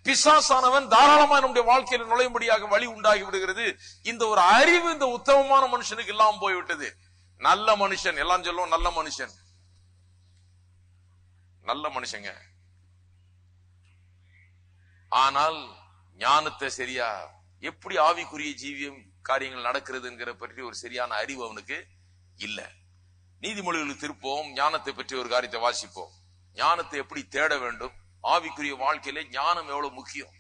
பிசாசானவன் தாராளமா நம்முடைய வாழ்க்கையில் நுழையும்படியாக வழி உண்டாகி விடுகிறது இந்த ஒரு அறிவு இந்த உத்தமமான மனுஷனுக்கு இல்லாம போய்விட்டது நல்ல மனுஷன் எல்லாம் சொல்லுவோம் நல்ல மனுஷன் நல்ல மனுஷங்க ஆனால் ஞானத்தை சரியா எப்படி ஆவிக்குரிய ஜீவியம் காரியங்கள் நடக்கிறதுங்கிற பற்றி ஒரு சரியான அறிவு அவனுக்கு இல்ல நீதிமொழிகளுக்கு திருப்போம் ஞானத்தை பற்றி ஒரு காரியத்தை வாசிப்போம் ஞானத்தை எப்படி தேட வேண்டும் ஆவிக்குரிய வாழ்க்கையில ஞானம் எவ்வளவு முக்கியம்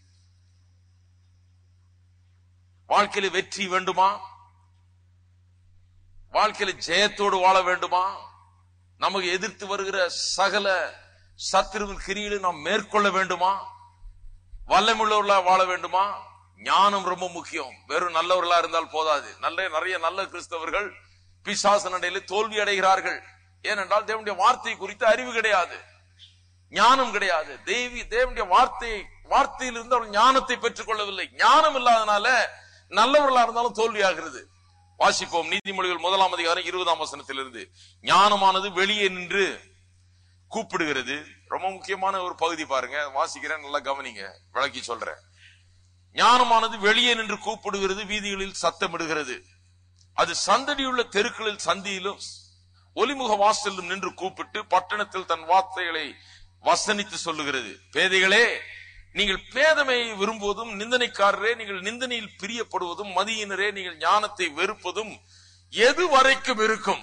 வாழ்க்கையில வெற்றி வேண்டுமா வாழ்க்கையில ஜெயத்தோடு வாழ வேண்டுமா நமக்கு எதிர்த்து வருகிற சகல சத்துருவின் கிரியிலும் நாம் மேற்கொள்ள வேண்டுமா வல்லமுள்ளவர்களா வாழ வேண்டுமா ஞானம் ரொம்ப முக்கியம் வெறும் நல்லவர்களா இருந்தால் போதாது நல்ல நிறைய நல்ல கிறிஸ்தவர்கள் பிசாச நடையில தோல்வி அடைகிறார்கள் ஏனென்றால் தேவனுடைய வார்த்தை குறித்து அறிவு கிடையாது ஞானம் கிடையாது தேவி தேவனுடைய வார்த்தை வார்த்தையிலிருந்து அவள் ஞானத்தை பெற்றுக் கொள்ளவில்லை ஞானம் இல்லாதனால நல்லவர்களா இருந்தாலும் தோல்வியாகிறது வாசிப்போம் நீதிமொழிகள் முதலாம் அதிகாரம் இருபதாம் வசனத்திலிருந்து ஞானமானது வெளியே நின்று கூப்பிடுகிறது ரொம்ப முக்கியமான ஒரு பகுதி பாருங்க வாசிக்கிறேன் நல்லா கவனிங்க விளக்கி சொல்றேன் ஞானமானது வெளியே நின்று கூப்பிடுகிறது வீதிகளில் சத்தமிடுகிறது அது சந்தடியுள்ள தெருக்களில் சந்தியிலும் ஒலிமுக வாசலிலும் நின்று கூப்பிட்டு பட்டணத்தில் தன் வார்த்தைகளை வசனித்து சொல்லுகிறது பேதைகளே நீங்கள் பேதமையை விரும்புவதும் நிந்தனைக்காரரே நீங்கள் நிந்தனையில் பிரியப்படுவதும் மதியினரே நீங்கள் ஞானத்தை வெறுப்பதும் எது வரைக்கும் இருக்கும்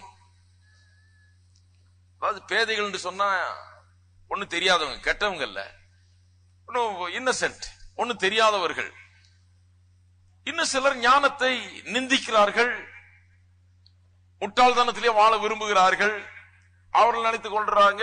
அதாவது பேதைகள் என்று சொன்னா ஒண்ணு தெரியாதவங்க கெட்டவங்க இல்ல இன்னசென்ட் ஒண்ணு தெரியாதவர்கள் இன்னும் சிலர் ஞானத்தை நிந்திக்கிறார்கள் முட்டாள்தனத்திலே வாழ விரும்புகிறார்கள் அவர்கள் நினைத்துக் கொள்றாங்க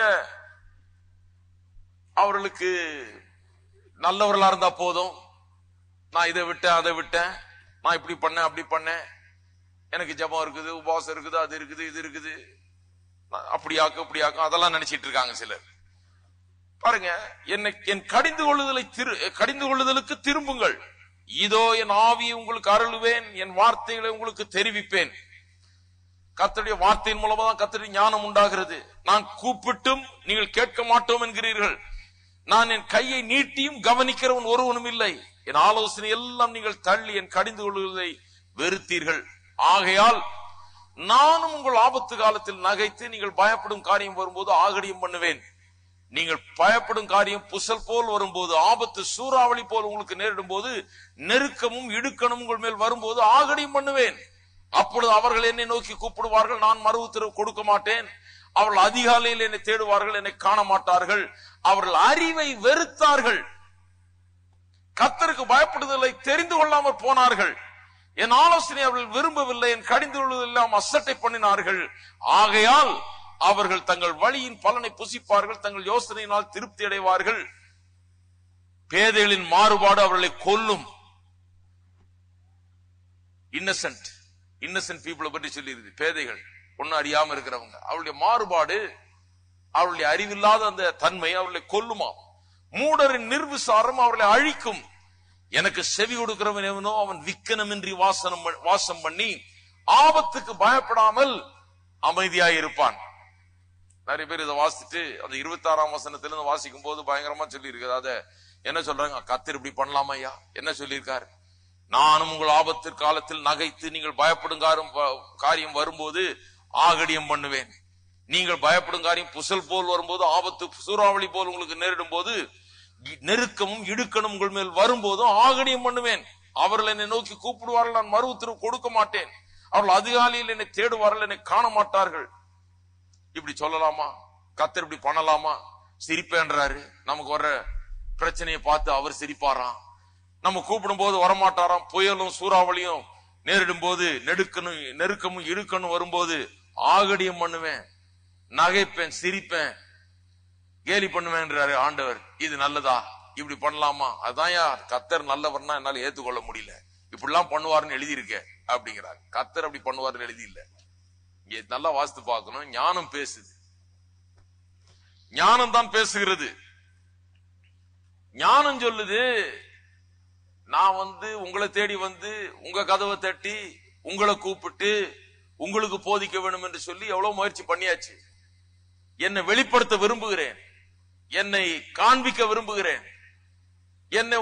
அவர்களுக்கு நல்லவர்களா இருந்தா போதும் நான் இதை விட்டேன் அதை விட்டேன் நான் இப்படி பண்ணேன் அப்படி பண்ணேன் எனக்கு ஜபம் இருக்குது உபவாசம் இருக்குது அது இருக்குது இது இருக்குது நான் அப்படியாக்கும் இப்படியாக்கும் அதெல்லாம் நினைச்சிட்டு இருக்காங்க சிலர் பாருங்க என்னை என் கடிந்து கொள்ளுதலை திரு கடிந்து கொள்ளுதலுக்கு திரும்புங்கள் இதோ என் ஆவியை உங்களுக்கு அருளுவேன் என் வார்த்தைகளை உங்களுக்கு தெரிவிப்பேன் கத்தருடைய வார்த்தையின் மூலமா தான் கத்தருடைய ஞானம் உண்டாகிறது நான் கூப்பிட்டும் நீங்கள் கேட்க மாட்டோம் என்கிறீர்கள் நான் என் கையை நீட்டியும் கவனிக்கிறவன் ஒருவனும் இல்லை என் ஆலோசனை எல்லாம் நீங்கள் தள்ளி என் கடிந்து கொள்வதை வெறுத்தீர்கள் ஆகையால் நானும் உங்கள் ஆபத்து காலத்தில் நகைத்து நீங்கள் பயப்படும் காரியம் வரும்போது ஆகடியம் பண்ணுவேன் நீங்கள் பயப்படும் காரியம் புசல் போல் வரும்போது ஆபத்து சூறாவளி போல் உங்களுக்கு நேரிடும் போது நெருக்கமும் இடுக்கணும் உங்கள் மேல் வரும்போது ஆகடியும் பண்ணுவேன் அப்பொழுது அவர்கள் என்னை நோக்கி கூப்பிடுவார்கள் நான் மறு உத்தரவு கொடுக்க மாட்டேன் அவர்கள் அதிகாலையில் என்னை தேடுவார்கள் என்னை காண மாட்டார்கள் அவர்கள் அறிவை வெறுத்தார்கள் கத்தருக்கு பயப்படுதலை தெரிந்து கொள்ளாமல் போனார்கள் என் ஆலோசனை அவர்கள் விரும்பவில்லை என் கடிந்து கொள்வதெல்லாம் அசட்டை பண்ணினார்கள் ஆகையால் அவர்கள் தங்கள் வழியின் பலனை புசிப்பார்கள் தங்கள் யோசனையினால் திருப்தி அடைவார்கள் பேதைகளின் மாறுபாடு அவர்களை கொல்லும் இன்னசென்ட் இன்னசென்ட் பீப்புளை பற்றி சொல்லியிருக்கு பேதைகள் ஒன்னும் அறியாம இருக்கிறவங்க அவருடைய மாறுபாடு அவருடைய அறிவில்லாத அந்த தன்மை அவர்களை கொல்லுமா மூடரின் நிர்விசாரம் அவர்களை அழிக்கும் எனக்கு செவி கொடுக்கிறவன் எவனோ அவன் விக்கனமின்றி வாசனம் ப- வாசம் பண்ணி ஆபத்துக்கு பயப்படாமல் அமைதியாய் இருப்பான் நிறைய பேர் இதை வாசிச்சுட்டு அந்த இருபத்தி ஆறாம் வசனத்திலிருந்து வாசிக்கும் போது பயங்கரமா சொல்லி இருக்குது அத என்ன சொல்றாங்க கத்தர் இப்படி பண்ணலாமா ஐயா என்ன சொல்லியிருக்காரு நானும் உங்கள் ஆபத்து காலத்தில் நகைத்து நீங்கள் பயப்படும் காரம் காரியம் வரும்போது ஆகடியம் பண்ணுவேன் நீங்கள் பயப்படும் காரியம் புசல் போல் வரும்போது ஆபத்து சூறாவளி போல் உங்களுக்கு நேரிடும் போது நெருக்கமும் இடுக்கணும் உங்கள் மேல் வரும்போதும் ஆகடியம் பண்ணுவேன் அவர்கள் என்னை நோக்கி கூப்பிடுவார்கள் நான் மறு உத்தரவு கொடுக்க மாட்டேன் அவர்கள் அதிகாலையில் என்னை தேடுவார்கள் என்னை காண மாட்டார்கள் இப்படி சொல்லலாமா கத்தர் இப்படி பண்ணலாமா சிரிப்பேன்றாரு நமக்கு வர்ற பிரச்சனையை பார்த்து அவர் சிரிப்பாராம் நம்ம கூப்பிடும் போது வரமாட்டாராம் புயலும் சூறாவளியும் நேரிடும் போது நெடுக்கணும் நெருக்கமும் இடுக்கணும் வரும்போது ஆகடியம் பண்ணுவேன் நகைப்பேன் சிரிப்பேன் கேலி பண்ணுவேன்றாரு ஆண்டவர் இது நல்லதா இப்படி பண்ணலாமா அதான் யார் கத்தர் நல்லவர்னா என்னால ஏத்துக்கொள்ள முடியல இப்படிலாம் பண்ணுவாருன்னு எழுதியிருக்க அப்படிங்கிறார் கத்தர் அப்படி பண்ணுவாருன்னு எழுதி இல்ல இங்க நல்லா வாசித்து பார்க்கணும் ஞானம் பேசுது ஞானம் தான் பேசுகிறது ஞானம் சொல்லுது நான் வந்து உங்களை தேடி வந்து உங்க கதவை தட்டி உங்களை கூப்பிட்டு உங்களுக்கு போதிக்க வேண்டும் என்று சொல்லி எவ்வளவு முயற்சி பண்ணியாச்சு என்னை வெளிப்படுத்த விரும்புகிறேன் என்னை காண்பிக்க விரும்புகிறேன் என்னை